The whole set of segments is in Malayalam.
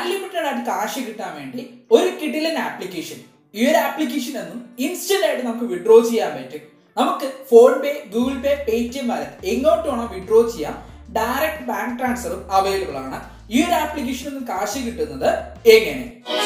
അൺലിമിറ്റഡ് ആയിട്ട് കാശ് കിട്ടാൻ വേണ്ടി ഒരു കിടിലൻ ആപ്ലിക്കേഷൻ ഈ ഒരു ആപ്ലിക്കേഷൻ എന്നും ഇൻസ്റ്റന്റ് ആയിട്ട് നമുക്ക് വിഡ്രോ ചെയ്യാൻ പറ്റും നമുക്ക് ഫോൺ പേ ഗൂഗിൾ പേ പേടിഎം വാലറ്റ് എങ്ങോട്ട് വേണം വിഡ്രോ ചെയ്യാം ഡയറക്റ്റ് ബാങ്ക് ട്രാൻസ്ഫറും അവൈലബിൾ ആണ് ഈ ഒരു ആപ്ലിക്കേഷനിൽ നിന്ന് കാശ് കിട്ടുന്നത് എങ്ങനെ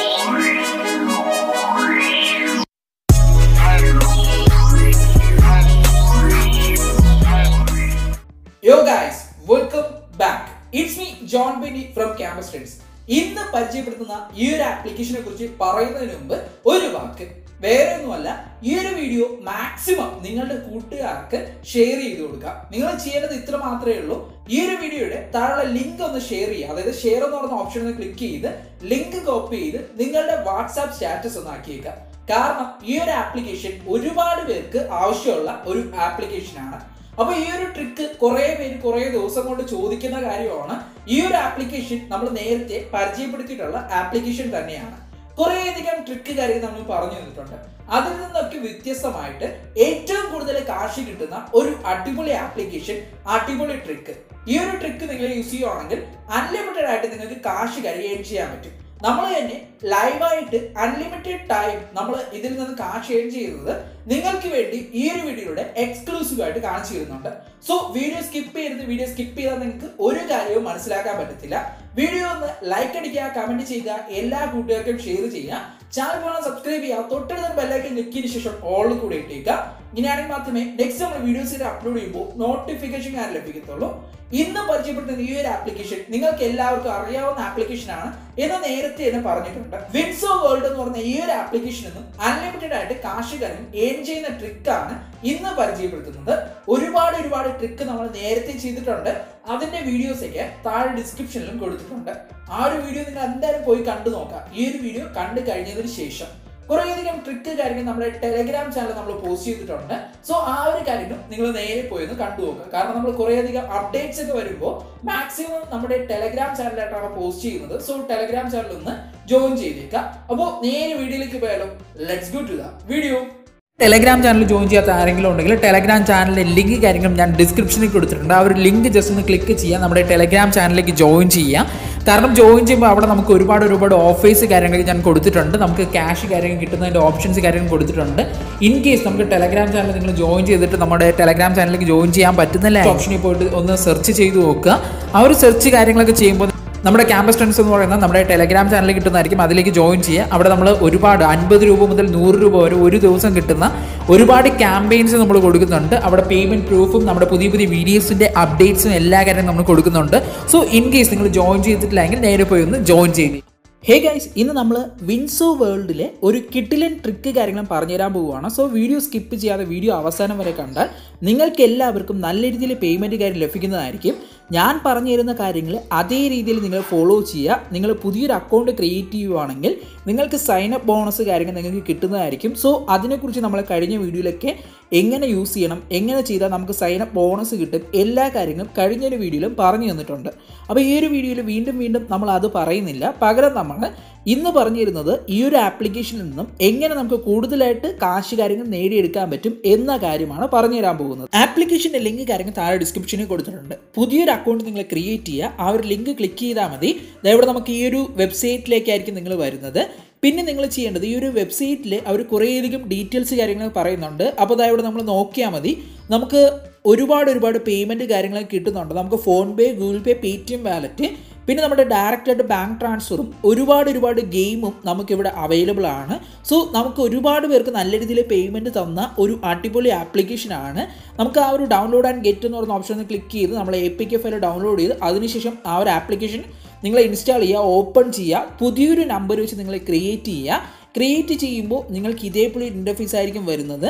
yo guys welcome back it's me John Beni from campus friends ഇന്ന് പരിചയപ്പെടുത്തുന്ന ഈ ഒരു ആപ്ലിക്കേഷനെ കുറിച്ച് പറയുന്നതിന് മുമ്പ് ഒരു വാക്ക് വേറെ ഒന്നുമല്ല ഈ ഒരു വീഡിയോ മാക്സിമം നിങ്ങളുടെ കൂട്ടുകാർക്ക് ഷെയർ ചെയ്ത് കൊടുക്കുക നിങ്ങൾ ചെയ്യേണ്ടത് ഇത്ര മാത്രമേ ഉള്ളൂ ഈ ഒരു വീഡിയോയുടെ താഴെ ലിങ്ക് ഒന്ന് ഷെയർ ചെയ്യുക അതായത് ഷെയർ എന്ന് പറയുന്ന ഓപ്ഷൻ ഒന്ന് ക്ലിക്ക് ചെയ്ത് ലിങ്ക് കോപ്പി ചെയ്ത് നിങ്ങളുടെ വാട്സാപ്പ് സ്റ്റാറ്റസ് ഒന്ന് ആക്കിയേക്കുക കാരണം ഈ ഒരു ആപ്ലിക്കേഷൻ ഒരുപാട് പേർക്ക് ആവശ്യമുള്ള ഒരു ആപ്ലിക്കേഷൻ ആണ് അപ്പൊ ഈ ഒരു ട്രിക്ക് കുറെ പേര് കുറെ ദിവസം കൊണ്ട് ചോദിക്കുന്ന കാര്യമാണ് ഈ ഒരു ആപ്ലിക്കേഷൻ നമ്മൾ നേരത്തെ പരിചയപ്പെടുത്തിയിട്ടുള്ള ആപ്ലിക്കേഷൻ തന്നെയാണ് കുറേയധികം ട്രിക്ക് കാര്യങ്ങൾ നമ്മൾ പറഞ്ഞു തന്നിട്ടുണ്ട് അതിൽ നിന്നൊക്കെ വ്യത്യസ്തമായിട്ട് ഏറ്റവും കൂടുതൽ കാശ് കിട്ടുന്ന ഒരു അടിപൊളി ആപ്ലിക്കേഷൻ അടിപൊളി ട്രിക്ക് ഈ ഒരു ട്രിക്ക് നിങ്ങൾ യൂസ് ചെയ്യുവാണെങ്കിൽ അൺലിമിറ്റഡ് ആയിട്ട് നിങ്ങൾക്ക് കാശ് കൈകാര്യം ചെയ്യാൻ പറ്റും നമ്മൾ തന്നെ ലൈവായിട്ട് അൺലിമിറ്റഡ് ടൈം നമ്മൾ ഇതിൽ നിന്ന് കാശ് ഏൺ ചെയ്യുന്നത് നിങ്ങൾക്ക് വേണ്ടി ഈ ഒരു വീഡിയോയുടെ എക്സ്ക്ലൂസീവ് ആയിട്ട് കാണിച്ചു തരുന്നുണ്ട് സോ വീഡിയോ സ്കിപ്പ് ചെയ്ത് വീഡിയോ സ്കിപ്പ് ചെയ്താൽ നിങ്ങൾക്ക് ഒരു കാര്യവും മനസ്സിലാക്കാൻ പറ്റത്തില്ല വീഡിയോ ഒന്ന് ലൈക്ക് അടിക്കുക കമന്റ് ചെയ്യുക എല്ലാ കൂട്ടുകാർക്കും ഷെയർ ചെയ്യുക ചാനൽ പോലെ സബ്സ്ക്രൈബ് ചെയ്യുക തൊട്ടടുത്ത ബെല്ലൈക്കൻ ഞെക്കിയതിനു ശേഷം ഓൾ കൂടെ ഇട്ടേക്കുക ഇങ്ങനെയാണെങ്കിൽ മാത്രമേ നെക്സ്റ്റ് നമ്മൾ വീഡിയോസ് അപ്ലോഡ് ചെയ്യുമ്പോൾ നോട്ടിഫിക്കേഷൻ ഞാൻ ലഭിക്കത്തുള്ളൂ ഇന്ന് പരിചയപ്പെടുത്തുന്ന ഈ ഒരു ആപ്ലിക്കേഷൻ നിങ്ങൾക്ക് എല്ലാവർക്കും അറിയാവുന്ന ആപ്ലിക്കേഷൻ ആണ് എന്ന് നേരത്തെ തന്നെ പറഞ്ഞിട്ടുണ്ട് വിൻസോ വേൾഡ് എന്ന് പറഞ്ഞ ഈ ഒരു ആപ്ലിക്കേഷൻ നിന്നും അൺലിമിറ്റഡ് ആയിട്ട് കാശുകാരൻ ഏൺ ചെയ്യുന്ന ട്രിക്കാണ് ഇന്ന് പരിചയപ്പെടുത്തുന്നത് ഒരുപാട് ഒരുപാട് ട്രിക്ക് നമ്മൾ നേരത്തെ ചെയ്തിട്ടുണ്ട് അതിന്റെ വീഡിയോസ് ഒക്കെ താഴെ ഡിസ്ക്രിപ്ഷനിലും കൊടുത്തിട്ടുണ്ട് ആ ഒരു വീഡിയോ നിങ്ങൾ എന്തായാലും പോയി കണ്ടു നോക്കാം ഈ ഒരു വീഡിയോ കണ്ടു കഴിഞ്ഞതിന് ശേഷം കുറേയധികം ട്രിക്ക് കാര്യങ്ങൾ നമ്മുടെ ടെലഗ്രാം ചാനൽ നമ്മൾ പോസ്റ്റ് ചെയ്തിട്ടുണ്ട് സോ ആ ഒരു കാര്യങ്ങൾ നിങ്ങൾ നേരെ പോയി ഒന്ന് കണ്ടു നോക്കുക കാരണം നമ്മൾ കുറേയധികം അപ്ഡേറ്റ്സ് ഒക്കെ വരുമ്പോൾ മാക്സിമം നമ്മുടെ ടെലഗ്രാം ചാനലായിട്ടാണ് പോസ്റ്റ് ചെയ്യുന്നത് സോ ടെലഗ്രാം ചാനൽ ഒന്ന് ജോയിൻ ചെയ്തേക്കാം അപ്പോൾ നേരെ വീഡിയോയിലേക്ക് പോയാലോ let's go to the video Telegram channel join ചെയ്യാത്ത ആരെങ്കിലും ഉണ്ടെങ്കിൽ ടെലഗ്രാം ചാനലിൻ്റെ ലിങ്ക് കാര്യങ്ങളും ഞാൻ ഡിസ്ക്രിപ്ഷനിൽ കൊടുത്തിട്ടുണ്ട് ആ ഒരു ലിങ്ക് ജസ്റ്റ് ഒന്ന് ക്ലിക്ക് ചെയ്യുക നമ്മുടെ ടെലഗ്രാം ചാനലിലേക്ക് ജോയിൻ ചെയ്യാം കാരണം ജോയിൻ ചെയ്യുമ്പോൾ അവിടെ നമുക്ക് ഒരുപാട് ഒരുപാട് ഓഫേഴ്സ് കാര്യങ്ങൾ ഞാൻ കൊടുത്തിട്ടുണ്ട് നമുക്ക് ക്യാഷ് കാര്യങ്ങൾ കിട്ടുന്നതിൻ്റെ ഓപ്ഷൻസ് കാര്യങ്ങൾ കൊടുത്തിട്ടുണ്ട് ഇൻ കേസ് നമുക്ക് ടെലഗ്രാം ചാനൽ നിങ്ങൾ ജോയിൻ ചെയ്തിട്ട് നമ്മുടെ ടെലഗ്രാം ചാനലിലേക്ക് ജോയിൻ ചെയ്യാൻ പറ്റുന്നില്ല ഓപ്ഷനിൽ പോയിട്ട് ഒന്ന് സെർച്ച് ചെയ്ത് നോക്കുക ആ ഒരു സെർച്ച് കാര്യങ്ങളൊക്കെ ചെയ്യുമ്പോൾ നമ്മുടെ ക്യാമ്പസ് ഫ്രണ്ട്സ് എന്ന് പറയുന്നത് നമ്മുടെ ടെലഗ്രാം ചാനലിൽ കിട്ടുന്നതായിരിക്കും അതിലേക്ക് ജോയിൻ ചെയ്യുക അവിടെ നമ്മൾ ഒരുപാട് അൻപത് രൂപ മുതൽ നൂറ് രൂപ വരെ ഒരു ദിവസം കിട്ടുന്ന ഒരുപാട് ക്യാമ്പയിൻസ് നമ്മൾ കൊടുക്കുന്നുണ്ട് അവിടെ പേയ്മെൻറ്റ് പ്രൂഫും നമ്മുടെ പുതിയ പുതിയ വീഡിയോസിൻ്റെ അപ്ഡേറ്റ്സും എല്ലാ കാര്യവും നമ്മൾ കൊടുക്കുന്നുണ്ട് സോ ഇൻ കേസ് നിങ്ങൾ ജോയിൻ ചെയ്തിട്ടില്ലെങ്കിൽ നേരെ പോയി ഒന്ന് ജോയിൻ ചെയ്ത് ഹേ ഗൈസ് ഇന്ന് നമ്മൾ വിൻസോ വേൾഡിലെ ഒരു കിട്ടിലൻ ട്രിക്ക് കാര്യങ്ങളും പറഞ്ഞുതരാൻ പോവുകയാണ് സോ വീഡിയോ സ്കിപ്പ് ചെയ്യാതെ വീഡിയോ അവസാനം വരെ കണ്ടാൽ നിങ്ങൾക്ക് എല്ലാവർക്കും നല്ല രീതിയിൽ പേയ്മെൻറ്റ് കാര്യം ലഭിക്കുന്നതായിരിക്കും ഞാൻ പറഞ്ഞു തരുന്ന കാര്യങ്ങൾ അതേ രീതിയിൽ നിങ്ങൾ ഫോളോ ചെയ്യുക നിങ്ങൾ പുതിയൊരു അക്കൗണ്ട് ക്രിയേറ്റ് ചെയ്യുവാണെങ്കിൽ നിങ്ങൾക്ക് സൈൻ അപ്പ് ബോണസ് കാര്യങ്ങൾ നിങ്ങൾക്ക് കിട്ടുന്നതായിരിക്കും സോ അതിനെക്കുറിച്ച് നമ്മൾ കഴിഞ്ഞ വീഡിയോയിലൊക്കെ എങ്ങനെ യൂസ് ചെയ്യണം എങ്ങനെ ചെയ്താൽ നമുക്ക് സൈൻ അപ്പ് ബോണസ് കിട്ടും എല്ലാ കാര്യങ്ങളും കഴിഞ്ഞൊരു വീഡിയോയിലും പറഞ്ഞു തന്നിട്ടുണ്ട് അപ്പോൾ ഈ ഒരു വീഡിയോയിൽ വീണ്ടും വീണ്ടും നമ്മൾ അത് പറയുന്നില്ല പകരം നമ്മൾ ഇന്ന് പറഞ്ഞു തരുന്നത് ഈ ഒരു ആപ്ലിക്കേഷനിൽ നിന്നും എങ്ങനെ നമുക്ക് കൂടുതലായിട്ട് കാശ് കാര്യങ്ങൾ നേടിയെടുക്കാൻ പറ്റും എന്ന കാര്യമാണ് പറഞ്ഞു തരാൻ പോകുന്നത് ആപ്ലിക്കേഷൻ്റെ ലിങ്ക് കാര്യങ്ങൾ താഴെ ഡിസ്ക്രിപ്ഷനിൽ കൊടുത്തിട്ടുണ്ട് പുതിയൊരു അക്കൗണ്ട് നിങ്ങൾ ക്രിയേറ്റ് ചെയ്യുക ആ ഒരു ലിങ്ക് ക്ലിക്ക് ചെയ്താൽ മതി ഇവിടെ നമുക്ക് ഈ ഒരു വെബ്സൈറ്റിലേക്കായിരിക്കും നിങ്ങൾ വരുന്നത് പിന്നെ നിങ്ങൾ ചെയ്യേണ്ടത് ഈ ഒരു വെബ്സൈറ്റിൽ അവർ കുറേയധികം ഡീറ്റെയിൽസ് കാര്യങ്ങൾ പറയുന്നുണ്ട് അപ്പോൾ അതായത് നമ്മൾ നോക്കിയാൽ മതി നമുക്ക് ഒരുപാട് ഒരുപാട് പേയ്മെൻറ്റ് കാര്യങ്ങളൊക്കെ കിട്ടുന്നുണ്ട് നമുക്ക് PhonePe Google pay Paytm wallet പിന്നെ നമ്മുടെ ഡയറക്റ്റ് ആയിട്ട് ബാങ്ക് ട്രാൻസ്ഫറും ഒരുപാട് ഒരുപാട് ഗെയിമും നമുക്കിവിടെ അവൈലബിൾ ആണ് സോ നമുക്ക് ഒരുപാട് പേർക്ക് നല്ല രീതിയിൽ പേയ്മെൻറ്റ് തന്ന ഒരു അടിപൊളി ആപ്ലിക്കേഷനാണ് നമുക്ക് ആ ഒരു ഡൗൺലോഡ് ആൻഡ് ഗെറ്റ് എന്ന് പറയുന്ന ഓപ്ഷൻ ക്ലിക്ക് ചെയ്ത് നമ്മൾ A P K file download ചെയ്ത് അതിനുശേഷം ആ ഒരു ആപ്ലിക്കേഷൻ നിങ്ങൾ ഇൻസ്റ്റാൾ ചെയ്യുക ഓപ്പൺ ചെയ്യുക പുതിയൊരു നമ്പർ വെച്ച് നിങ്ങൾ ക്രിയേറ്റ് ചെയ്യുക ക്രിയേറ്റ് ചെയ്യുമ്പോൾ നിങ്ങൾക്ക് ഇതേപോലെ ഇൻ്റർഫേസ് ആയിരിക്കും വരുന്നത്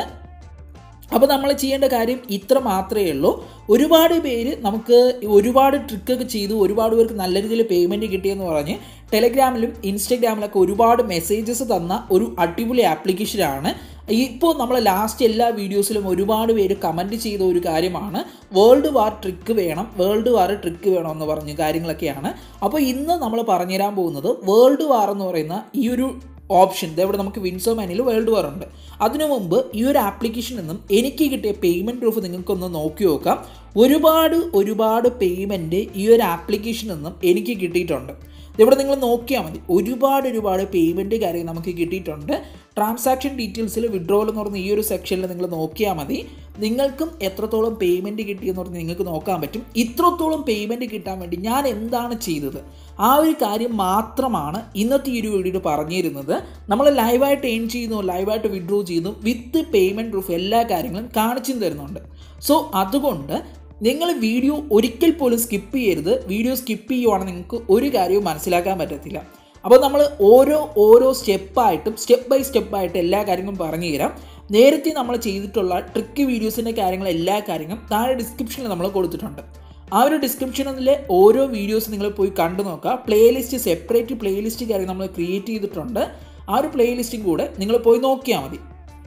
അപ്പോൾ നമ്മൾ ചെയ്യേണ്ട കാര്യം ഇത്ര മാത്രമേ ഉള്ളൂ ഒരുപാട് പേര് നമുക്ക് ഒരുപാട് ട്രിക്കൊക്കെ ചെയ്തു ഒരുപാട് പേർക്ക് നല്ല രീതിയിൽ പേയ്മെൻറ്റ് കിട്ടിയെന്ന് പറഞ്ഞ് ടെലഗ്രാമിലും ഇൻസ്റ്റഗ്രാമിലൊക്കെ ഒരുപാട് മെസ്സേജസ് തന്ന ഒരു അടിപൊളി ആപ്ലിക്കേഷനാണ് ഇപ്പോൾ നമ്മൾ ലാസ്റ്റ് എല്ലാ വീഡിയോസിലും ഒരുപാട് പേര് കമൻറ്റ് ചെയ്ത ഒരു കാര്യമാണ് വേൾഡ് വാർ ട്രിക്ക് വേണം വേൾഡ് വാർ ട്രിക്ക് വേണം എന്ന് പറഞ്ഞ കാര്യങ്ങളൊക്കെയാണ് അപ്പോൾ ഇന്ന് നമ്മൾ പറഞ്ഞുതരാൻ പോകുന്നത് വേൾഡ് വാർ എന്ന് പറയുന്ന ഈ ഒരു ഓപ്ഷൻ ഇവിടെ നമുക്ക് വിൻസോ മാനിൽ വേൾഡ് വാർ ഉണ്ട് അതിനു മുമ്പ് ഈ ഒരു ആപ്ലിക്കേഷനിൽ നിന്നും എനിക്ക് കിട്ടിയ പേയ്മെൻറ്റ് പ്രൂഫ് നിങ്ങൾക്കൊന്ന് നോക്കി നോക്കാം ഒരുപാട് ഒരുപാട് പേയ്മെൻറ്റ് ഈ ഒരു ആപ്ലിക്കേഷനിൽ നിന്നും എനിക്ക് കിട്ടിയിട്ടുണ്ട് ഇവിടെ നിങ്ങൾ നോക്കിയാൽ മതി ഒരുപാട് ഒരുപാട് പേയ്മെൻറ്റ് കാര്യങ്ങൾ നമുക്ക് കിട്ടിയിട്ടുണ്ട് ട്രാൻസാക്ഷൻ ഡീറ്റെയിൽസിൽ വിഡ്രോവൽ എന്ന് പറഞ്ഞ ഈ ഒരു സെക്ഷനിൽ നിങ്ങൾ നോക്കിയാൽ മതി നിങ്ങൾക്കും എത്രത്തോളം പേയ്മെൻറ്റ് കിട്ടിയെന്ന് പറഞ്ഞ് നിങ്ങൾക്ക് നോക്കാൻ പറ്റും ഇത്രത്തോളം പേയ്മെൻറ്റ് കിട്ടാൻ വേണ്ടി ഞാൻ എന്താണ് ചെയ്തത് ആ ഒരു കാര്യം മാത്രമാണ് ഇന്നത്തെ ഈ ഒരു വീഡിയോയിൽ പറഞ്ഞിരുന്നത് നമ്മൾ ലൈവായിട്ട് ഏൺ ചെയ്യുന്നു ലൈവായിട്ട് വിഡ്രോ ചെയ്യുന്നു വിത്ത് പേയ്മെൻറ്റ് പ്രൂഫ് എല്ലാ കാര്യങ്ങളും കാണിച്ചും തരുന്നുണ്ട് സോ അതുകൊണ്ട് നിങ്ങൾ വീഡിയോ ഒരിക്കൽ പോലും സ്കിപ്പ് ചെയ്യരുത് വീഡിയോ സ്കിപ്പ് ചെയ്യുവാണെങ്കിൽ നിങ്ങൾക്ക് ഒരു കാര്യവും മനസ്സിലാക്കാൻ പറ്റത്തില്ല അപ്പോൾ നമ്മൾ ഓരോ ഓരോ സ്റ്റെപ്പായിട്ടും സ്റ്റെപ്പ് ബൈ സ്റ്റെപ്പായിട്ട് എല്ലാ കാര്യങ്ങളും പറഞ്ഞു തരാം നേരത്തെ നമ്മൾ ചെയ്തിട്ടുള്ള ട്രിക്ക് വീഡിയോസിൻ്റെ കാര്യങ്ങൾ എല്ലാ കാര്യങ്ങളും താഴെ ഡിസ്ക്രിപ്ഷനിൽ നമ്മൾ കൊടുത്തിട്ടുണ്ട് ആ ഒരു ഡിസ്ക്രിപ്ഷനിലെ ഓരോ വീഡിയോസ് നിങ്ങൾ പോയി കണ്ടു നോക്കുക പ്ലേലിസ്റ്റ് സെപ്പറേറ്റ് പ്ലേലിസ്റ്റ് കാര്യം നമ്മൾ ക്രിയേറ്റ് ചെയ്തിട്ടുണ്ട് ആ ഒരു പ്ലേലിസ്റ്റും കൂടെ നിങ്ങൾ പോയി നോക്കിയാൽ മതി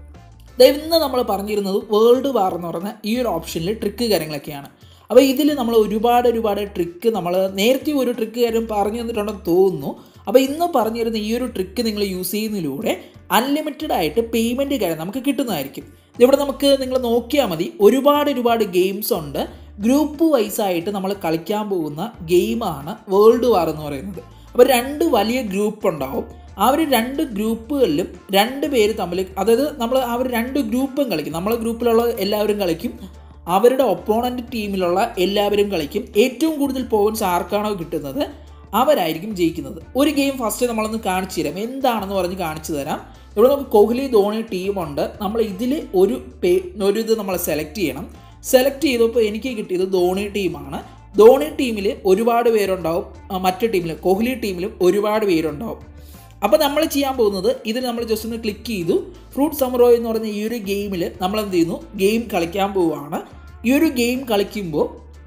ദേ ഇന്ന് നമ്മൾ പറഞ്ഞിരുന്നത് വേൾഡ് വാർ എന്ന് പറഞ്ഞ ഈ ഒരു ഓപ്ഷനിൽ ട്രിക്ക് കാര്യങ്ങളൊക്കെയാണ് അപ്പോൾ ഇതിൽ നമ്മൾ ഒരുപാട് ഒരുപാട് ട്രിക്ക് നമ്മൾ നേരത്തെ ഒരു ട്രിക്ക് കാര്യം പറഞ്ഞു തന്നിട്ടുണ്ടെന്ന് തോന്നുന്നു അപ്പോൾ ഇന്ന് പറഞ്ഞിരുന്ന ഈ ഒരു ട്രിക്ക് നിങ്ങൾ യൂസ് ചെയ്യുന്നതിലൂടെ അൺലിമിറ്റഡ് ആയിട്ട് പേയ്മെൻറ്റ് കാര്യം നമുക്ക് കിട്ടുന്നതായിരിക്കും ഇവിടെ നമുക്ക് നിങ്ങൾ നോക്കിയാൽ മതി ഒരുപാട് ഒരുപാട് ഗെയിംസ് ഉണ്ട് ഗ്രൂപ്പ് വൈസ് ആയിട്ട് നമ്മൾ കളിക്കാൻ പോകുന്ന ഗെയിമാണ് വേൾഡ് വാർ എന്ന് പറയുന്നത് അപ്പോൾ രണ്ട് വലിയ ഗ്രൂപ്പ് ഉണ്ടാവും ആ ഒരു രണ്ട് ഗ്രൂപ്പുകളിലും രണ്ട് പേര് തമ്മിൽ അതായത് നമ്മൾ ആ ഒരു രണ്ട് ഗ്രൂപ്പും കളിക്കും നമ്മളെ ഗ്രൂപ്പിലുള്ള എല്ലാവരും കളിക്കും അവരുടെ ഒപ്പോണൻ്റ് ടീമിലുള്ള എല്ലാവരും കളിക്കും ഏറ്റവും കൂടുതൽ പോയിന്റ്സ് ആർക്കാണോ കിട്ടുന്നത് അവരായിരിക്കും ജയിക്കുന്നത് ഒരു ഗെയിം ഫസ്റ്റ് നമ്മളൊന്ന് കാണിച്ചു തരാം എന്താണെന്ന് പറഞ്ഞ് കാണിച്ചു തരാം ഇവിടെ നമുക്ക് കോഹ്ലി ധോണി ടീമുണ്ട് നമ്മൾ ഇതിൽ ഒരു പേ ഒരു ഇത് നമ്മൾ സെലക്ട് ചെയ്യണം സെലക്ട് ചെയ്തപ്പോൾ എനിക്ക് കിട്ടിയത് ധോണി ടീമാണ് ധോണി ടീമിൽ ഒരുപാട് പേരുണ്ടാവും ആ, മറ്റു ടീമിൽ കോഹ്ലി ടീമിലും ഒരുപാട് പേരുണ്ടാവും അപ്പോൾ നമ്മൾ ചെയ്യാൻ പോകുന്നത് ഇതിൽ നമ്മൾ ജസ്റ്റ് ഒന്ന് ക്ലിക്ക് ചെയ്തു ഫ്രൂട്ട് സമറോ എന്ന് പറയുന്ന ഈ ഒരു ഗെയിമിൽ നമ്മൾ എന്ത് ചെയ്യുന്നു ഗെയിം കളിക്കാൻ പോവുകയാണ് ഈ ഒരു ഗെയിം കളിക്കുമ്പോൾ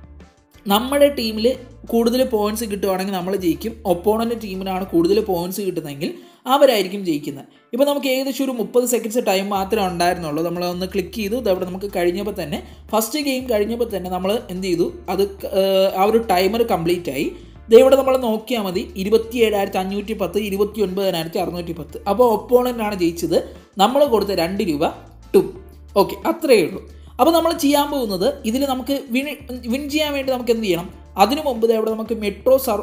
നമ്മുടെ ടീമിൽ കൂടുതൽ പോയിന്റ്സ് കിട്ടുവാണെങ്കിൽ നമ്മൾ ജയിക്കും ഒപ്പോണൻ്റ് ടീമിനാണ് കൂടുതൽ പോയിന്റ്സ് കിട്ടുന്നതെങ്കിൽ അവരായിരിക്കും ജയിക്കുന്നത് ഇപ്പോൾ നമുക്ക് ഏകദേശം ഒരു മുപ്പത് സെക്കൻഡ്സ് ടൈം മാത്രമേ ഉണ്ടായിരുന്നുള്ളൂ നമ്മൾ ഒന്ന് ക്ലിക്ക് ചെയ്തു ഇതവിടെ നമുക്ക് കഴിഞ്ഞപ്പോൾ തന്നെ ഫസ്റ്റ് ഗെയിം കഴിഞ്ഞപ്പോൾ തന്നെ നമ്മൾ എന്ത് ചെയ്തു അത് ക- ഏർ ആ ഒരു ടൈമർ കംപ്ലീറ്റ് ആയി ദേ ഇവിടെ നമ്മൾ നോക്കിയാൽ മതി ഇരുപത്തി ഏഴായിരത്തി അഞ്ഞൂറ്റി പത്ത് ഇരുപത്തി ഒൻപതിനായിരത്തി അറുന്നൂറ്റി പത്ത് അപ്പോൾ ഒപ്പോണൻ്റാണ് ജയിച്ചത് നമ്മൾ കൊടുത്ത രണ്ട് രൂപ ടു ഓക്കെ അത്രയേ ഉള്ളൂ അപ്പോൾ നമ്മൾ ചെയ്യാൻ പോകുന്നത് ഇതിൽ നമുക്ക് വിൻ വിൻ ചെയ്യാൻ വേണ്ടി നമുക്ക് എന്ത് ചെയ്യണം അതിനു മുമ്പ് ദേ ഇവിടെ നമുക്ക് metro sur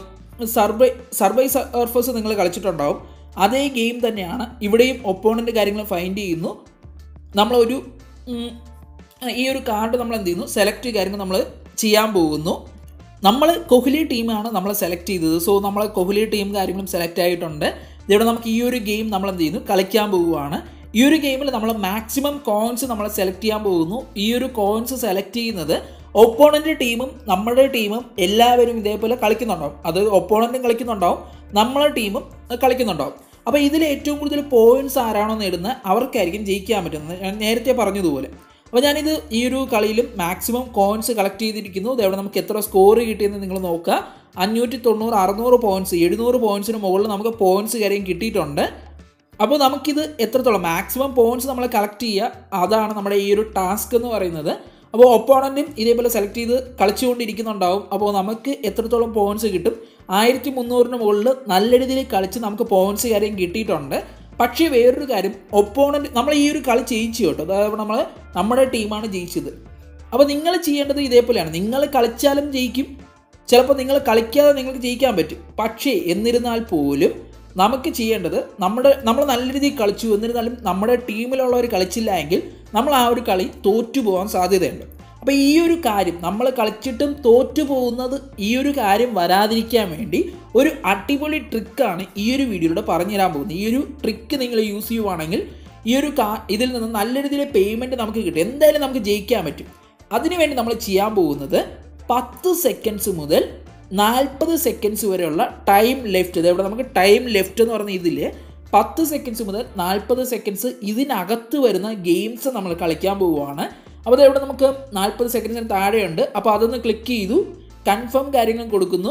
survive survive surface നിങ്ങൾ കളിച്ചിട്ടുണ്ടാവും അതേ ഗെയിം തന്നെയാണ് ഇവിടെയും ഒപ്പോണൻ്റ് കാര്യങ്ങൾ ഫൈൻഡ് ചെയ്യുന്നു നമ്മളൊരു ഉം, ഈ ഒരു കാർഡ് നമ്മൾ എന്ത് ചെയ്യുന്നു സെലക്ട് കാര്യങ്ങൾ നമ്മൾ ചെയ്യാൻ പോകുന്നു നമ്മൾ കോഹ്ലി ടീമാണ് നമ്മൾ സെലക്ട് ചെയ്തത് സോ നമ്മൾ കോഹ്ലി ടീം കാര്യങ്ങളും സെലക്ട് ആയിട്ടുണ്ട് ഇവിടെ നമുക്ക് ഈ ഒരു ഗെയിം നമ്മൾ എന്ത് ചെയ്യുന്നു കളിക്കാൻ പോവുകയാണ് ഈ ഒരു ഗെയിമിൽ നമ്മൾ മാക്സിമം കോയിൻസ് നമ്മൾ സെലക്ട് ചെയ്യാൻ പോകുന്നു ഈ ഒരു കോയിൻസ് സെലക്ട് ചെയ്യുന്നത് ഒപ്പോണൻ്റ് ടീമും നമ്മുടെ ടീമും എല്ലാവരും ഇതേപോലെ കളിക്കുന്നുണ്ടാവും അത് ഒപ്പോണൻറ്റും കളിക്കുന്നുണ്ടാവും നമ്മളെ ടീമും കളിക്കുന്നുണ്ടാവും അപ്പോൾ ഇതിൽ ഏറ്റവും കൂടുതൽ പോയിന്റ്സ് ആരാണോ നേടുന്നത് അവർക്കായിരിക്കും ജയിക്കാൻ പറ്റുന്നത് ഞാൻ നേരത്തെ പറഞ്ഞതുപോലെ അപ്പോൾ ഞാനിത് ഈ ഒരു കളിയിലും മാക്സിമം കോയിൻസ് കളക്ട് ചെയ്തിരിക്കുന്നു ഇതവിടെ നമുക്ക് എത്ര സ്കോർ കിട്ടിയെന്ന് നിങ്ങൾ നോക്കുക അഞ്ഞൂറ്റി തൊണ്ണൂറ് അറുന്നൂറ് പോയിന്റ്സ് എഴുന്നൂറ് പോയിന്റ്സിന് മുകളിൽ നമുക്ക് പോയിന്റ്സ് കാര്യം കിട്ടിയിട്ടുണ്ട് അപ്പോൾ നമുക്കിത് എത്രത്തോളം മാക്സിമം പോയിന്റ്സ് നമ്മൾ കളക്ട് ചെയ്യുക അതാണ് നമ്മുടെ ഈ ഒരു ടാസ്ക് എന്ന് പറയുന്നത് അപ്പോൾ ഒപ്പോണൻറ്റും ഇതേപോലെ സെലക്ട് ചെയ്ത് കളിച്ചുകൊണ്ടിരിക്കുന്നുണ്ടാവും അപ്പോൾ നമുക്ക് എത്രത്തോളം പോയിന്റ്സ് കിട്ടും ആയിരത്തി മുന്നൂറിന് മുകളിൽ നല്ല രീതിയിൽ കളിച്ച് നമുക്ക് പോയിന്റ്സ് കാര്യം കിട്ടിയിട്ടുണ്ട് പക്ഷേ വേറൊരു കാര്യം ഒപ്പോണൻറ്റ് നമ്മൾ ഈ ഒരു കളി ജയിച്ചു കേട്ടോ അതായത് നമ്മൾ നമ്മുടെ ടീമാണ് ജയിച്ചത് അപ്പോൾ നിങ്ങൾ ചെയ്യേണ്ടത് ഇതേപോലെയാണ് നിങ്ങൾ കളിച്ചാലും ജയിക്കും ചിലപ്പോൾ നിങ്ങൾ കളിക്കാതെ നിങ്ങൾക്ക് ജയിക്കാൻ പറ്റും പക്ഷേ എന്നിരുന്നാൽ പോലും നമുക്ക് ചെയ്യേണ്ടത് നമ്മുടെ നമ്മൾ നല്ല രീതിയിൽ കളിച്ചു എന്നിരുന്നാലും നമ്മുടെ ടീമിലുള്ളവർ കളിച്ചില്ല എങ്കിൽ നമ്മൾ ആ ഒരു കളി തോറ്റു പോകാൻ സാധ്യതയുണ്ട് അപ്പോൾ ഈ ഒരു കാര്യം നമ്മൾ കളിച്ചിട്ടും തോറ്റു പോകുന്നത് ഈ ഒരു കാര്യം വരാതിരിക്കാൻ വേണ്ടി ഒരു അടിപൊളി ട്രിക്കാണ് ഈ ഒരു വീഡിയോയിലൂടെ പറഞ്ഞു തരാൻ പോകുന്നത് ഈ ഒരു ട്രിക്ക് നിങ്ങൾ യൂസ് ചെയ്യുവാണെങ്കിൽ ഈ ഒരു കാ ഇതിൽ നിന്ന് നല്ല രീതിയിൽ പേയ്മെൻറ്റ് നമുക്ക് കിട്ടും എന്തായാലും നമുക്ക് ജയിക്കാൻ പറ്റും അതിനുവേണ്ടി നമ്മൾ ചെയ്യാൻ പോകുന്നത് പത്ത് സെക്കൻഡ്സ് മുതൽ നാൽപ്പത് സെക്കൻഡ്സ് വരെയുള്ള ടൈം ലെഫ്റ്റ് അതായത് നമുക്ക് ടൈം ലെഫ്റ്റ് എന്ന് പറഞ്ഞ ഇതിൽ പത്ത് സെക്കൻഡ്സ് മുതൽ നാൽപ്പത് സെക്കൻഡ്സ് ഇതിനകത്ത് വരുന്ന ഗെയിംസ് നമ്മൾ കളിക്കാൻ പോവുകയാണ് അപ്പോൾ ഇവിടെ നമുക്ക് നാൽപ്പത് സെക്കൻഡ്സിന് താഴെയുണ്ട് അപ്പോൾ അതൊന്ന് ക്ലിക്ക് ചെയ്തു കൺഫേം കാര്യങ്ങൾ കൊടുക്കുന്നു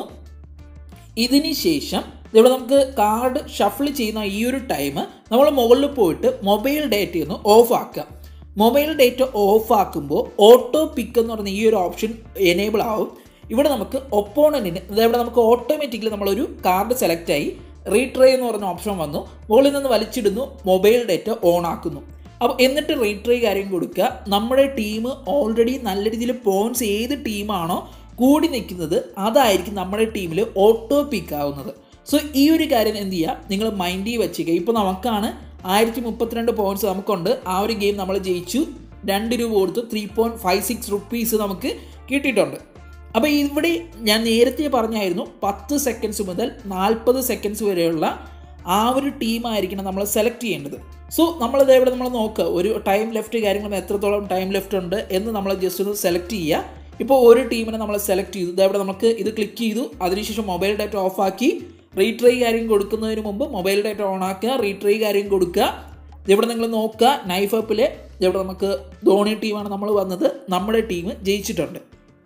ഇതിന് ശേഷം ഇവിടെ നമുക്ക് കാർഡ് ഷഫിൾ ചെയ്യുന്ന ഈ ഒരു ടൈം നമ്മൾ മുകളിൽ പോയിട്ട് മൊബൈൽ ഡേറ്റ ഒന്ന് ഓഫ് ആക്കുക മൊബൈൽ ഡേറ്റ ഓഫ് ആക്കുമ്പോൾ ഓട്ടോ പിക്ക് എന്ന് പറഞ്ഞ ഈ ഒരു ഓപ്ഷൻ എനേബിൾ ആവും ഇവിടെ നമുക്ക് ഒപ്പോണൻറ്റിന് ഇവിടെ നമുക്ക് ഓട്ടോമാറ്റിക്കലി നമ്മളൊരു കാർഡ് സെലക്ട് ആയി റീട്രൈ എന്ന് പറഞ്ഞ ഓപ്ഷൻ വന്നു മുകളിൽ നിന്ന് വലിച്ചിടുന്നു മൊബൈൽ ഡേറ്റ ഓൺ ആക്കുന്നു അപ്പോൾ എന്നിട്ട് റീട്രൈ കാര്യം കൊടുക്കുക നമ്മുടെ ടീം ഓൾറെഡി നല്ല രീതിയിൽ പോയിന്റ്സ് ഏത് ടീമാണോ കൂടി നിൽക്കുന്നത് അതായിരിക്കും നമ്മുടെ ടീമിൽ ഓട്ടോ പിക്ക് ആവുന്നത് സോ ഈ ഒരു കാര്യം എന്ത് ചെയ്യുക നിങ്ങൾ മൈൻഡിൽ വെച്ചിരിക്കുക ഇപ്പോൾ നമുക്കാണ് ആയിരത്തി മുപ്പത്തിരണ്ട് പോയിന്റ്സ് നമുക്കുണ്ട് ആ ഒരു ഗെയിം നമ്മൾ ജയിച്ചു രണ്ട് രൂപ കൊടുത്ത് three point five six rupees നമുക്ക് കിട്ടിയിട്ടുണ്ട് അപ്പോൾ ഇവിടെ ഞാൻ നേരത്തെ പറഞ്ഞായിരുന്നു പത്ത് സെക്കൻഡ്സ് മുതൽ നാൽപ്പത് സെക്കൻഡ്സ് വരെയുള്ള ആ ഒരു ടീമായിരിക്കണം നമ്മൾ സെലക്ട് ചെയ്യേണ്ടത് സോ നമ്മളിത് ഇവിടെ നമ്മൾ നോക്കുക ഒരു ടൈം ലെഫ്റ്റ് കാര്യങ്ങളും എത്രത്തോളം ടൈം ലെഫ്റ്റ് ഉണ്ട് എന്ന് നമ്മൾ ജസ്റ്റ് ഒന്ന് സെലക്ട് ചെയ്യുക ഇപ്പോൾ ഒരു ടീമിനെ നമ്മൾ സെലക്ട് ചെയ്തു ഇതവിടെ നമുക്ക് ഇത് ക്ലിക്ക് ചെയ്തു അതിനുശേഷം മൊബൈൽ ഡാറ്റ ഓഫ് ആക്കി റീട്രൈ കാര്യം കൊടുക്കുന്നതിന് മുമ്പ് മൊബൈൽ ഡാറ്റ ഓൺ ആക്കുക റീട്രൈ കാര്യം കൊടുക്കുക ഇവിടെ നിങ്ങൾ നോക്കുക നൈഫ് അപ്പിൽ ഇവിടെ നമുക്ക് ധോണി ടീമാണ് നമ്മൾ വന്നത് നമ്മുടെ ടീം ജയിച്ചിട്ടുണ്ട്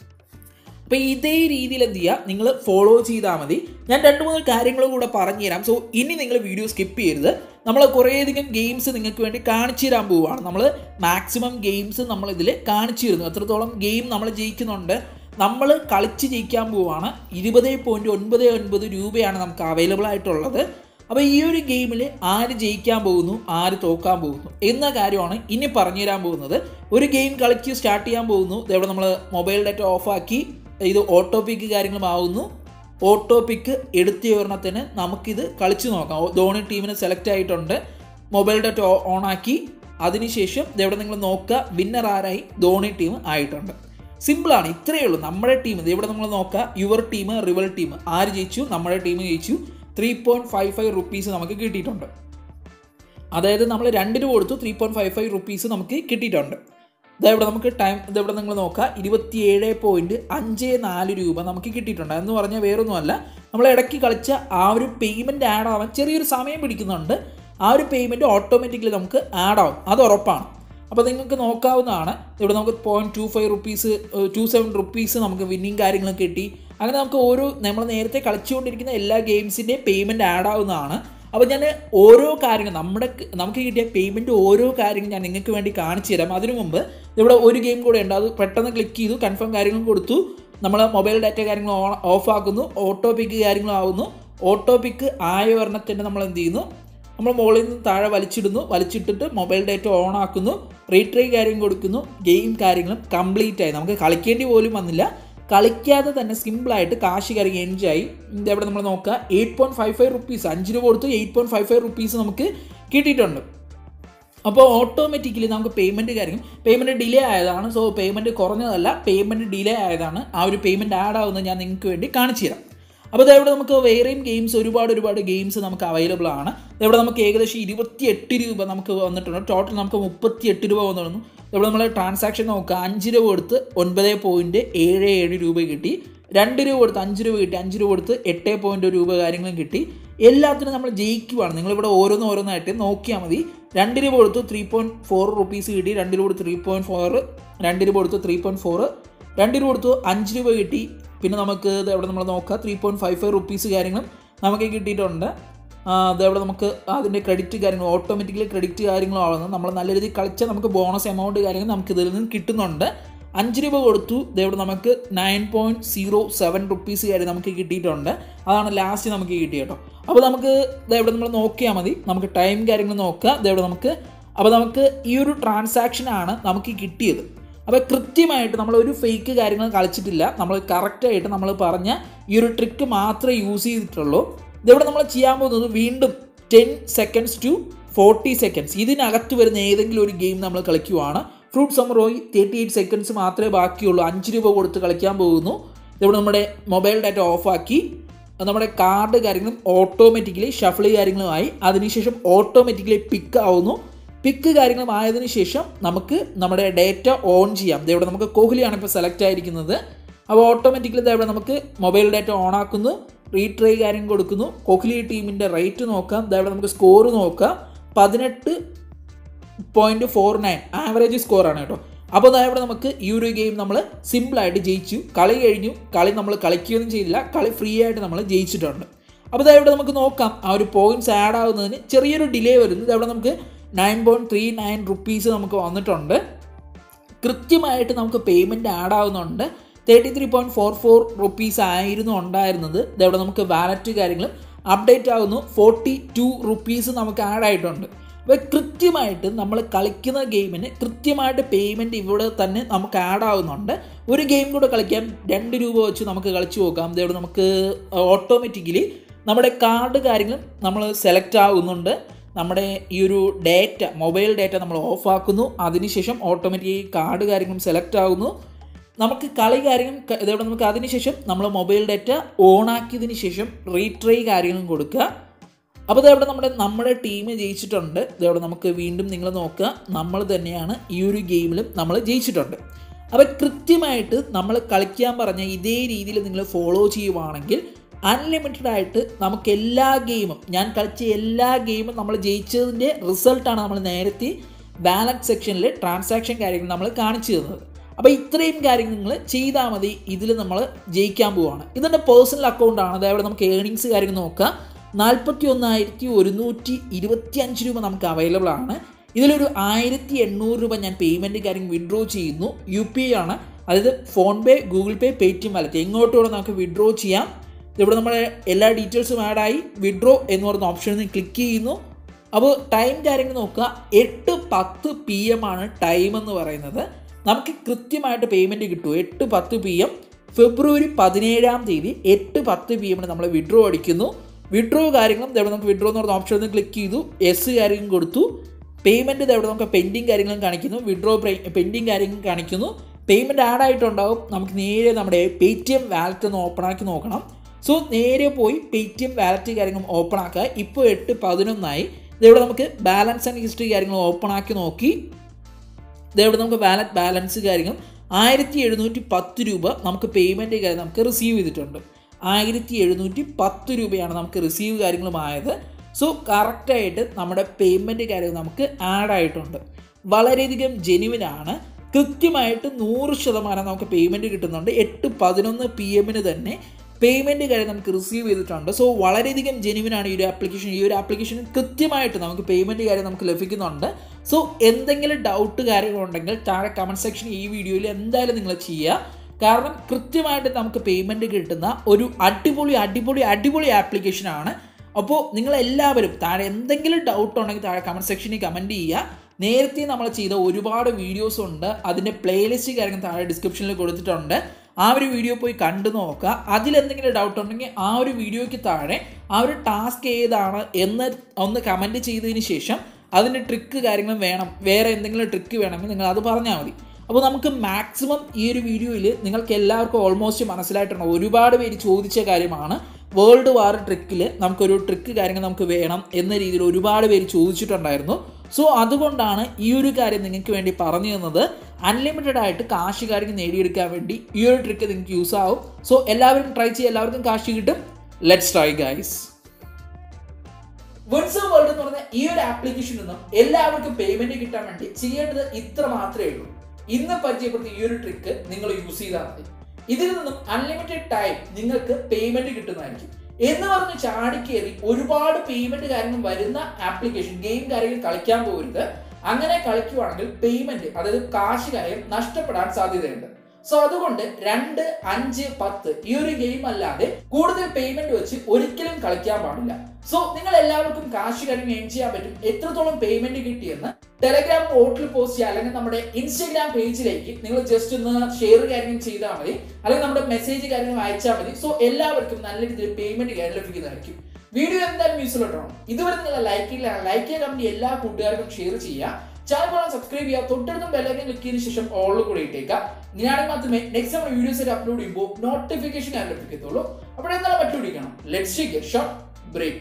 അപ്പോൾ ഇതേ രീതിയിൽ എന്ത് ചെയ്യുക നിങ്ങൾ ഫോളോ ചെയ്താൽ മതി ഞാൻ രണ്ട് മൂന്ന് കാര്യങ്ങളും കൂടെ പറഞ്ഞു തരാം സോ ഇനി നിങ്ങൾ വീഡിയോ സ്കിപ്പ് ചെയ്യരുത് നമ്മൾ കുറേയധികം ഗെയിംസ് നിങ്ങൾക്ക് വേണ്ടി കാണിച്ചു തരാൻ പോവുകയാണ് നമ്മൾ മാക്സിമം ഗെയിംസ് നമ്മൾ ഇതിൽ കാണിച്ചു തരുന്നു എത്രത്തോളം ഗെയിം നമ്മൾ ജയിക്കുന്നുണ്ട് നമ്മൾ കളിച്ച് ജയിക്കാൻ പോവുകയാണ് ഇരുപത് പോയിൻറ്റ് ഒൻപത് ഒൻപത് രൂപയാണ് നമുക്ക് അവൈലബിൾ ആയിട്ടുള്ളത് അപ്പോൾ ഈ ഒരു ഗെയിമിൽ ആര് ജയിക്കാൻ പോകുന്നു ആര് തോക്കാൻ പോകുന്നു എന്ന കാര്യമാണ് ഇനി പറഞ്ഞു തരാൻ പോകുന്നത് ഒരു ഗെയിം കളിച്ച് സ്റ്റാർട്ട് ചെയ്യാൻ പോകുന്നു ഇവിടെ നമ്മൾ മൊബൈൽ ഡാറ്റ ഓഫാക്കി ഇത് ഓട്ടോ പിക്ക് കാര്യങ്ങളുമാവുന്നു ഓട്ടോ പിക്ക് എടുത്ത ഒരെണ്ണത്തിന് നമുക്കിത് കളിച്ചു നോക്കാം ധോണി ടീമിന് സെലക്ട് ആയിട്ടുണ്ട് മൊബൈൽ ഡാറ്റ ഓൺ ആക്കി അതിനുശേഷം ഇതെവിടെ നിങ്ങൾ നോക്കുക വിന്നർ ആരായി ധോണി ടീം ആയിട്ടുണ്ട് സിമ്പിളാണ് ഇത്രയേ ഉള്ളൂ നമ്മുടെ ടീം ഇത് ഇവിടെ നമ്മൾ നോക്കുക യുവർ ടീം റിവൽ ടീം ആര് ജയിച്ചു നമ്മുടെ ടീം ജയിച്ചു three point five five rupees നമുക്ക് കിട്ടിയിട്ടുണ്ട് അതായത് നമ്മൾ രണ്ടിന് കൊടുത്തു three point five five rupees നമുക്ക് കിട്ടിയിട്ടുണ്ട് ഇതവിടെ നമുക്ക് ടൈം ഇതവിടെ നിങ്ങൾ നോക്കുക ഇരുപത്തിയേഴ് പോയിൻറ്റ് അഞ്ച് നാല് രൂപ നമുക്ക് കിട്ടിയിട്ടുണ്ട് എന്ന് പറഞ്ഞാൽ വേറൊന്നുമല്ല നമ്മൾ ഇടയ്ക്ക് കളിച്ച ആ ഒരു പേയ്മെൻറ്റ് ആഡ് ആവാൻ ചെറിയൊരു സമയം പിടിക്കുന്നുണ്ട് ആ ഒരു പേയ്മെൻറ്റ് ഓട്ടോമാറ്റിക്കലി നമുക്ക് ആഡ് ആവും അത് ഉറപ്പാണ് അപ്പോൾ നിങ്ങൾക്ക് നോക്കാവുന്നതാണ് ഇവിടെ നമുക്ക് point two five rupees two seven rupees നമുക്ക് വിന്നിങ് കാര്യങ്ങളും കിട്ടി അങ്ങനെ നമുക്ക് ഓരോ നമ്മൾ നേരത്തെ കളിച്ചുകൊണ്ടിരിക്കുന്ന എല്ലാ ഗെയിംസിൻ്റെയും പേയ്മെൻറ്റ് ആഡ് ആവുന്നതാണ് അപ്പോൾ ഞാൻ ഓരോ കാര്യങ്ങൾ നമ്മുടെ നമുക്ക് കിട്ടിയ പേയ്മെൻറ്റ് ഓരോ കാര്യങ്ങൾ ഞാൻ നിങ്ങൾക്ക് വേണ്ടി കാണിച്ചു തരാം അതിനു മുമ്പ് ഇവിടെ ഒരു ഗെയിം കൂടെ ഉണ്ട് അത് പെട്ടെന്ന് ക്ലിക്ക് ചെയ്തു കൺഫേം കാര്യങ്ങൾ കൊടുത്തു നമ്മൾ മൊബൈൽ ഡാറ്റ കാര്യങ്ങൾ ഓഫ് ആക്കുന്നു ഓട്ടോ പിക്ക് കാര്യങ്ങളാവുന്നു ഓട്ടോ പിക്ക് ആയ ഒരെണ്ണത്തിൻ്റെ നമ്മൾ എന്ത് ചെയ്യുന്നു നമ്മൾ മുകളിൽ നിന്ന് താഴെ വലിച്ചിടുന്നു വലിച്ചിട്ടിട്ട് മൊബൈൽ ഡാറ്റ ഓൺ ആക്കുന്നു റീട്രൈ കാര്യം കൊടുക്കുന്നു ഗെയിം കാര്യങ്ങളും കംപ്ലീറ്റ് ആയി നമുക്ക് കളിക്കേണ്ടി പോലും വന്നില്ല കളിക്കാതെ തന്നെ സിമ്പിളായിട്ട് കാശ് കറി എൻജായി ഇതവിടെ നമ്മൾ നോക്കുക eight point five five rupees അഞ്ച് രൂപ കൊടുത്ത് eight point five five rupees നമുക്ക് കിട്ടിയിട്ടുണ്ട് അപ്പോൾ ഓട്ടോമാറ്റിക്കലി നമുക്ക് പേയ്മെൻറ്റ് കാര്യം പേയ്മെൻറ്റ് ഡിലേ ആയതാണ് സോ പേയ്മെൻറ്റ് കുറഞ്ഞതല്ല പേയ്മെൻറ്റ് ഡിലേ ആയതാണ് ആ ഒരു പേയ്മെൻറ്റ് ആഡ് ആവുന്നത് ഞാൻ നിങ്ങൾക്ക് വേണ്ടി കാണിച്ചു തരാം അപ്പോൾ ഇതവിടെ നമുക്ക് വേറെയും ഗെയിംസ് ഒരുപാട് ഒരുപാട് ഗെയിംസ് നമുക്ക് അവൈലബിൾ ആണ് ഇവിടെ നമുക്ക് ഏകദേശം ഇരുപത്തി എട്ട് രൂപ നമുക്ക് വന്നിട്ടുണ്ട് ടോട്ടൽ നമുക്ക് മുപ്പത്തി എട്ട് രൂപ വന്നിരുന്നു ഇവിടെ നമ്മൾ ട്രാൻസാക്ഷൻ നോക്കുക അഞ്ച് രൂപ കൊടുത്ത് ഒൻപത് പോയിൻറ്റ് ഏഴ് ഏഴ് രൂപ കിട്ടി രണ്ട് രൂപ കൊടുത്ത് അഞ്ച് രൂപ കിട്ടി അഞ്ച് രൂപ കൊടുത്ത് എട്ട് പോയിൻറ്റ് രൂപ കാര്യങ്ങളും കിട്ടി എല്ലാത്തിനും നമ്മൾ ജയിക്കുവാണ് നിങ്ങളിവിടെ ഓരോന്ന് ഓരോന്നായിട്ട് നോക്കിയാൽ മതി രണ്ട് രൂപ കൊടുത്ത് ത്രീ പോയിൻറ്റ് ഫോർ റുപ്പീസ് കിട്ടി രണ്ട് രൂപ കൊടുത്ത് ത്രീ പോയിൻറ്റ് ഫോർ രണ്ട് രൂപ കൊടുത്ത് ത്രീ പോയിൻറ്റ് ഫോർ രണ്ട് രൂപ കൊടുത്തു അഞ്ച് രൂപ കിട്ടി പിന്നെ നമുക്ക് ഇത് എവിടെ നമ്മൾ നോക്കുക three point five five rupees കാര്യങ്ങളും നമുക്ക് കിട്ടിയിട്ടുണ്ട് അതവിടെ നമുക്ക് അതിൻ്റെ ക്രെഡിറ്റ് കാര്യങ്ങൾ ഓട്ടോമാറ്റിക്കലി ക്രെഡിറ്റ് കാര്യങ്ങളും ആവുന്നത് നമ്മൾ നല്ല രീതിയിൽ കളിച്ചാൽ നമുക്ക് ബോണസ് എമൗണ്ട് കാര്യങ്ങൾ നമുക്ക് ഇതിൽ നിന്ന് കിട്ടുന്നുണ്ട് അഞ്ച് രൂപ കൊടുത്തു ഇതവിടെ നമുക്ക് nine point zero seven rupees കാര്യം നമുക്ക് കിട്ടിയിട്ടുണ്ട് അതാണ് ലാസ്റ്റ് നമുക്ക് കിട്ടിയ കേട്ടോ അപ്പോൾ നമുക്ക് ഇതെവിടെ നമ്മൾ നോക്കിയാൽ മതി നമുക്ക് ടൈം കാര്യങ്ങൾ നോക്കുക ഇതെവിടെ നമുക്ക് അപ്പോൾ നമുക്ക് ഈ ഒരു ട്രാൻസാക്ഷനാണ് നമുക്ക് കിട്ടിയത് അപ്പോൾ കൃത്യമായിട്ട് നമ്മൾ ഒരു ഫേക്ക് കാര്യങ്ങൾ കളിച്ചിട്ടില്ല നമ്മൾ കറക്റ്റായിട്ട് നമ്മൾ പറഞ്ഞ ഈ ഒരു ട്രിക്ക് മാത്രമേ യൂസ് ചെയ്തിട്ടുള്ളൂ ഇതിവിടെ നമ്മൾ ചെയ്യാൻ പോകുന്നത് വീണ്ടും ten seconds to forty seconds ഇതിനകത്ത് വരുന്ന ഏതെങ്കിലും ഒരു ഗെയിം നമ്മൾ കളിക്കുവാണ് fruit summer royale thirty eight seconds മാത്രമേ ബാക്കിയുള്ളൂ അഞ്ച് രൂപ കൊടുത്ത് കളിക്കാൻ പോകുന്നു ഇവിടെ നമ്മുടെ മൊബൈൽ ഡാറ്റ ഓഫാക്കി നമ്മുടെ കാർഡ് കാര്യങ്ങളും ഓട്ടോമാറ്റിക്കലി ഷഫിൾ കാര്യങ്ങളുമായി അതിനുശേഷം ഓട്ടോമാറ്റിക്കലി പിക്ക് ആവുന്നു പിക്ക് കാര്യങ്ങളും ആയതിനു ശേഷം നമുക്ക് നമ്മുടെ ഡേറ്റ ഓൺ ചെയ്യാം ഇവിടെ നമുക്ക് കോഹ്ലിയാണ് ഇപ്പോൾ സെലക്ട് ആയിരിക്കുന്നത് അപ്പോൾ ഓട്ടോമാറ്റിക്കലി ഇവിടെ നമുക്ക് മൊബൈൽ ഡാറ്റ ഓൺ ആക്കുന്നു റീട്രൈ കാര്യം കൊടുക്കുന്നു കോഹ്ലി ടീമിൻ്റെ റേറ്റ് നോക്കാം ഇവിടെ നമുക്ക് സ്കോർ നോക്കാം പതിനെട്ട് പോയിൻറ്റ് ഫോർ നയൻ ആവറേജ് സ്കോറാണ് കേട്ടോ അപ്പോൾ അതായത് ഇവിടെ നമുക്ക് ഈ ഒരു ഗെയിം നമ്മൾ സിമ്പിളായിട്ട് ജയിച്ചു കളി കഴിഞ്ഞു കളി നമ്മൾ കളിക്കുകയൊന്നും ചെയ്തില്ല കളി ഫ്രീ ആയിട്ട് നമ്മൾ ജയിച്ചിട്ടുണ്ട് അപ്പോൾ അതായത് ഇവിടെ നമുക്ക് നോക്കാം ആ ഒരു പോയിന്റ്സ് ആഡ് ആവുന്നതിന് ചെറിയൊരു ഡിലേ വരുന്നു ഇതവിടെ നമുക്ക് nine point three nine rupees നമുക്ക് വന്നിട്ടുണ്ട് കൃത്യമായിട്ട് നമുക്ക് പേയ്മെൻറ്റ് ആഡ് ആവുന്നുണ്ട് thirty three point four four rupees ആയിരുന്നു ഉണ്ടായിരുന്നത് ഇതവിടെ നമുക്ക് വാലറ്റ് കാര്യങ്ങളും അപ്ഡേറ്റ് ആവുന്നു ഫോർട്ടി ടു റുപ്പീസ് നമുക്ക് ആഡ് ആയിട്ടുണ്ട് അപ്പോൾ കൃത്യമായിട്ട് നമ്മൾ കളിക്കുന്ന ഗെയിമിന് കൃത്യമായിട്ട് പേയ്മെൻറ്റ് ഇവിടെ തന്നെ നമുക്ക് ആഡ് ആവുന്നുണ്ട് ഒരു ഗെയിം കൂടെ കളിക്കാൻ രണ്ട് രൂപ വെച്ച് നമുക്ക് കളിച്ചു നോക്കാം ഇതേവിടെ നമുക്ക് ഓട്ടോമാറ്റിക്കലി നമ്മുടെ കാർഡ് കാര്യങ്ങളും നമ്മൾ സെലക്ട് ആകുന്നുണ്ട് നമ്മുടെ ഈ ഒരു ഡേറ്റ മൊബൈൽ ഡേറ്റ നമ്മൾ ഓഫ് ആക്കുന്നു അതിനുശേഷം ഓട്ടോമാറ്റിക്കലി കാർഡ് കാര്യങ്ങളും സെലക്ട് ആകുന്നു നമുക്ക് കളി കാര്യങ്ങൾ ഇതേവിടെ നമുക്ക് അതിനുശേഷം നമ്മൾ മൊബൈൽ ഡേറ്റ ഓൺ ആക്കിയതിന് ശേഷം റീട്രൈ കാര്യങ്ങളും കൊടുക്കുക അപ്പോൾ ഇതവിടെ നമ്മുടെ നമ്മുടെ ടീം ജയിച്ചിട്ടുണ്ട് ഇതവിടെ നമുക്ക് വീണ്ടും നിങ്ങൾ നോക്കുക നമ്മൾ തന്നെയാണ് ഈ ഒരു ഗെയിമിലും നമ്മൾ ജയിച്ചിട്ടുണ്ട് അപ്പോൾ കൃത്യമായിട്ട് നമ്മൾ കളിക്കാൻ പറഞ്ഞ ഇതേ രീതിയിൽ നിങ്ങൾ ഫോളോ ചെയ്യുവാണെങ്കിൽ അൺലിമിറ്റഡ് ആയിട്ട് നമുക്ക് എല്ലാ ഗെയിമും ഞാൻ കളിച്ച എല്ലാ ഗെയിമും നമ്മൾ ജയിച്ചതിൻ്റെ റിസൾട്ടാണ് നമ്മൾ നേരത്തെ ബാലൻസ് സെക്ഷനിൽ ട്രാൻസാക്ഷൻ കാര്യങ്ങൾ നമ്മൾ കാണിച്ചു തന്നത് അപ്പോൾ ഇത്രയും കാര്യങ്ങൾ നിങ്ങൾ ചെയ്താൽ മതി ഇതിൽ നമ്മൾ ജയിക്കാൻ പോവുകയാണ് ഇതെൻ്റെ പേഴ്സണൽ അക്കൗണ്ടാണ് അതേപോലെ നമുക്ക് ഏണിങ്സ് കാര്യങ്ങൾ നോക്കാം നാൽപ്പത്തി ഒന്നായിരത്തി ഒരുന്നൂറ്റി ഇരുപത്തി അഞ്ച് രൂപ നമുക്ക് അവൈലബിൾ ആണ് ഇതിലൊരു ആയിരത്തി എണ്ണൂറ് രൂപ ഞാൻ പേയ്മെൻറ്റ് കാര്യം വിഡ്രോ ചെയ്യുന്നു യു പി ഐ ആണ് അതായത് ഫോൺ പേ ഗൂഗിൾ പേ പേടിഎം വാലറ്റ് എങ്ങോട്ട് വേണം നമുക്ക് വിഡ്രോ ചെയ്യാം ഇവിടെ നമ്മുടെ എല്ലാ ഡീറ്റെയിൽസും ആഡായി വിഡ്രോ എന്ന് പറയുന്ന ഓപ്ഷനിൽ ക്ലിക്ക് ചെയ്യുന്നു അപ്പോൾ ടൈം കാര്യങ്ങൾ നോക്കുക എട്ട് പത്ത് പി എം ആണ് ടൈം എന്ന് പറയുന്നത് നമുക്ക് കൃത്യമായിട്ട് പേയ്മെൻറ്റ് കിട്ടും എട്ട് പത്ത് പി എം ഫെബ്രുവരി പതിനേഴാം തീയതി എട്ട് പത്ത് പി എമ്മിന് നമ്മൾ വിഡ്രോ അടിക്കുന്നു വിഡ്രോ കാര്യങ്ങളും ഇവിടെ നമുക്ക് വിഡ്രോ എന്ന് പറഞ്ഞ ഓപ്ഷനിൽ ക്ലിക്ക് ചെയ്തു എസ് കാര്യം കൊടുത്തു പേയ്മെൻറ്റ് ഇവിടെ നമുക്ക് പെൻഡിങ് കാര്യങ്ങളും കാണിക്കുന്നു വിഡ്രോ പെൻഡിങ് കാര്യങ്ങളും കാണിക്കുന്നു പേയ്മെൻറ്റ് ആഡ് ആയിട്ടുണ്ടാവും നമുക്ക് നേരെ നമ്മുടെ പേ ടി എം വാലറ്റ് ഒന്ന് ഓപ്പൺ ആക്കി നോക്കണം സോ നേരെ പോയി പേ ടി എം വാലറ്റ് കാര്യങ്ങളും ഓപ്പൺ ആക്കുക ഇപ്പോൾ എട്ട് പതിനൊന്നായി ഇതിവിടെ നമുക്ക് ബാലൻസ് ആൻഡ് ഹിസ്റ്ററി കാര്യങ്ങൾ ഓപ്പൺ ആക്കി നോക്കി ഇതേവിടെ നമുക്ക് വാലറ്റ് ബാലൻസ് കാര്യങ്ങൾ ആയിരത്തി എഴുന്നൂറ്റി പത്ത് രൂപ നമുക്ക് പേയ്മെൻറ്റ് കാര്യം നമുക്ക് റിസീവ് ചെയ്തിട്ടുണ്ട് ആയിരത്തി എഴുന്നൂറ്റി പത്ത് രൂപയാണ് നമുക്ക് റിസീവ് കാര്യങ്ങളുമായത് സോ കറക്റ്റായിട്ട് നമ്മുടെ പേയ്മെൻറ്റ് കാര്യങ്ങൾ നമുക്ക് ആഡ് ആയിട്ടുണ്ട് വളരെയധികം ജെനുവിനാണ് കൃത്യമായിട്ട് നൂറ് ശതമാനം നമുക്ക് പേയ്മെൻറ്റ് കിട്ടുന്നുണ്ട് എട്ട് പതിനൊന്ന് പി എമ്മിന് തന്നെ പേയ്മെൻറ്റ് കാര്യം നമുക്ക് റിസീവ് ചെയ്തിട്ടുണ്ട് സോ വളരെയധികം ജെനുവിനാണ് ഈ ഒരു ആപ്ലിക്കേഷൻ ഈ ഒരു ആപ്ലിക്കേഷൻ കൃത്യമായിട്ട് നമുക്ക് പേയ്മെൻറ്റ് കാര്യം നമുക്ക് ലഭിക്കുന്നുണ്ട് സോ എന്തെങ്കിലും ഡൗട്ട് കാര്യങ്ങളുണ്ടെങ്കിൽ താഴെ കമൻറ്റ് സെക്ഷനിൽ ഈ വീഡിയോയിൽ എന്തായാലും നിങ്ങൾ ചെയ്യുക കാരണം കൃത്യമായിട്ട് നമുക്ക് പേയ്മെൻറ്റ് കിട്ടുന്ന ഒരു അടിപൊളി അടിപൊളി അടിപൊളി ആപ്ലിക്കേഷനാണ് അപ്പോൾ നിങ്ങളെല്ലാവരും താഴെ എന്തെങ്കിലും ഡൗട്ട് ഉണ്ടെങ്കിൽ താഴെ കമൻറ്റ് സെക്ഷനിൽ കമൻറ്റ് ചെയ്യുക നേരത്തെ നമ്മൾ ചെയ്ത ഒരുപാട് വീഡിയോസ് ഉണ്ട് അതിൻ്റെ പ്ലേലിസ്റ്റ് കാര്യങ്ങൾ താഴെ ഡിസ്ക്രിപ്ഷനിൽ കൊടുത്തിട്ടുണ്ട് ആ ഒരു വീഡിയോ പോയി കണ്ടു നോക്കുക അതിലെന്തെങ്കിലും ഡൗട്ട് ഉണ്ടെങ്കിൽ ആ ഒരു വീഡിയോയ്ക്ക് താഴെ ആ ഒരു ടാസ്ക് ഏതാണ് എന്ന് ഒന്ന് കമൻറ്റ് ചെയ്തതിന് ശേഷം അതിൻ്റെ ട്രിക്ക് കാര്യങ്ങളും വേണം വേറെ എന്തെങ്കിലും ട്രിക്ക് വേണമെങ്കിൽ നിങ്ങൾ അത് പറഞ്ഞാൽ മതി അപ്പോൾ നമുക്ക് മാക്സിമം ഈ ഒരു വീഡിയോയിൽ നിങ്ങൾക്ക് എല്ലാവർക്കും ഓൾമോസ്റ്റ് മനസ്സിലായിട്ടുണ്ട് ഒരുപാട് പേര് ചോദിച്ച കാര്യമാണ് വേൾഡ് വാർ ട്രിക്കിൽ നമുക്കൊരു ട്രിക്ക് കാര്യങ്ങൾ നമുക്ക് വേണം എന്ന രീതിയിൽ ഒരുപാട് പേര് ചോദിച്ചിട്ടുണ്ടായിരുന്നു സോ അതുകൊണ്ടാണ് ഈ ഒരു കാര്യം നിങ്ങൾക്ക് വേണ്ടി പറഞ്ഞു തന്നത് അൺലിമിറ്റഡ് ആയിട്ട് കാശ് കാര്യങ്ങൾ നേടിയെടുക്കാൻ വേണ്ടി ഈ ഒരു ട്രിക്ക് നിങ്ങൾക്ക് യൂസ് ആവും സോ എല്ലാവരും ട്രൈ ചെയ്യുക എല്ലാവർക്കും കാശ് കിട്ടും ലെറ്റ്സ് ട്രൈ ഗൈസ് വിൻസർ വേൾഡ് എന്ന് പറഞ്ഞ ഈ ഒരു ആപ്ലിക്കേഷനിൽ നിന്നും എല്ലാവർക്കും പേയ്മെന്റ് കിട്ടാൻ വേണ്ടി ചെയ്യേണ്ടത് ഇത്ര മാത്രമേ ഉള്ളൂ ഇന്ന് പരിചയപ്പെടുത്തിയ ഈ ഒരു ട്രിക്ക് നിങ്ങൾ യൂസ് ചെയ്താൽ മതി ഇതിൽ നിന്നും അൺലിമിറ്റഡ് ടൈം നിങ്ങൾക്ക് പേയ്മെന്റ് കിട്ടുന്നതായിരിക്കും എന്ന് പറഞ്ഞ് ചാടിക്കേറി ഒരുപാട് പേയ്മെന്റ് കാര്യങ്ങൾ വരുന്ന ആപ്ലിക്കേഷൻ ഗെയിം കാര്യങ്ങൾ കളിക്കാൻ പോകരുത് അങ്ങനെ കളിക്കുവാണെങ്കിൽ പേയ്മെന്റ് അതായത് കാശ് കാര്യം നഷ്ടപ്പെടാൻ സാധ്യതയുണ്ട് സോ അതുകൊണ്ട് രണ്ട് അഞ്ച് പത്ത് ഈ ഒരു ഗെയിം അല്ലാതെ കൂടുതൽ പേയ്മെന്റ് വെച്ച് ഒരിക്കലും കളിക്കാൻ പാടില്ല സോ നിങ്ങൾ എല്ലാവർക്കും കാശ് കാര്യം ഏൺ ചെയ്യാൻ പറ്റും എത്രത്തോളം പേയ്മെന്റ് കിട്ടിയെന്ന് ടെലഗ്രാം പോർട്ടിൽ പോസ്റ്റ് ചെയ്യുക അല്ലെങ്കിൽ നമ്മുടെ ഇൻസ്റ്റാഗ്രാം പേജിലേക്ക് നിങ്ങൾ ജസ്റ്റ് ഒന്ന് ഷെയർ കാര്യം ചെയ്താൽ മതി അല്ലെങ്കിൽ നമ്മുടെ മെസ്സേജ് കാര്യങ്ങൾ അയച്ചാൽ മതി സോ എല്ലാവർക്കും നല്ല രീതിയിൽ പേയ്മെന്റ് കാര്യം ലഭിക്കുന്നതായിരിക്കും വീഡിയോ എന്തായാലും യൂസ്ഫുൾ ആയിട്ടാണ് ഇതുവരെ നിങ്ങൾ ലൈക്ക് ഇല്ല ലൈക്ക് ചെയ്യാൻ കമ്പനി എല്ലാ കൂട്ടുകാർക്കും ഷെയർ ചെയ്യുക ചാനൽ സബ്സ്ക്രൈബ് ചെയ്യുക തൊട്ടടുത്തും ബെല്ലൈക്കൻ ക്ലിക്ക് ചെയ്തതിനു ശേഷം ഓളിൽ കൂടെ ഇട്ടേക്കുക ഇങ്ങനെയാണെങ്കിൽ മാത്രമേ നെക്സ്റ്റ് നമ്മൾ വീഡിയോസ് അപ്ലോഡ് ചെയ്യുമ്പോൾ നോട്ടിഫിക്കേഷൻ ഞാൻ ലഭിക്കത്തുള്ളൂ അപ്പോൾ എന്തായാലും പറ്റുപിടിക്കണം ലെറ്റ്സ് ഷോർട്ട് ബ്രേക്ക്